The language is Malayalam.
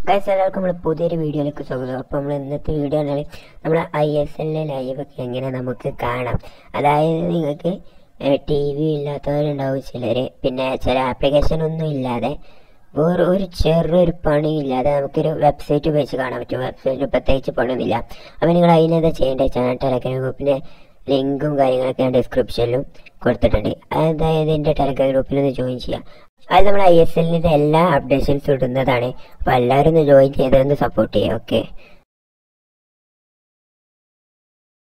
ഗൈസ് എല്ലാവർക്കും നമ്മൾ പുതിയൊരു വീഡിയോയിലേക്ക് സ്വാഗതം അപ്പോൾ നമ്മൾ ഇന്നത്തെ വീഡിയോ പറഞ്ഞാൽ നമ്മൾ ഐ എസ് എല്ലിലെ ലൈവ് ഒക്കെ എങ്ങനെ നമുക്ക് കാണാം അതായത് നിങ്ങൾക്ക് ടി വി ഇല്ലാത്തവരുണ്ടാവും ചിലർ പിന്നെ ചില ആപ്ലിക്കേഷൻ ഒന്നും ഇല്ലാതെ വേറെ ഒരു ചെറിയൊരു പണിയും ഇല്ലാതെ നമുക്കൊരു വെബ്സൈറ്റ് ഉപയോഗിച്ച് കാണാൻ പറ്റും വെബ്സൈറ്റിൽ പ്രത്യേകിച്ച് പണിയൊന്നുമില്ല അപ്പോൾ നിങ്ങൾ അതിനെന്താ ചെയ്യേണ്ടത് ചാനൽ ടെലഗ്രാം ഗ്രൂപ്പിൻ്റെ ലിങ്കും കാര്യങ്ങളൊക്കെ ഞാൻ ഡിസ്ക്രിപ്ഷനിലും കൊടുത്തിട്ടുണ്ട് അതായത് എൻ്റെ ടെലഗ്രാം ഗ്രൂപ്പിൽ ഒന്ന് ജോയിൻ ചെയ്യാം അത് നമ്മൾ ഐ എസ് എല്ലിൻ്റെ എല്ലാ അപ്ഡേഷൻസും ഇടുന്നതാണ് അപ്പോൾ എല്ലാവരും ഒന്ന് ജോയിൻ ചെയ്തൊന്ന് സപ്പോർട്ട് ചെയ്യുക ഓക്കെ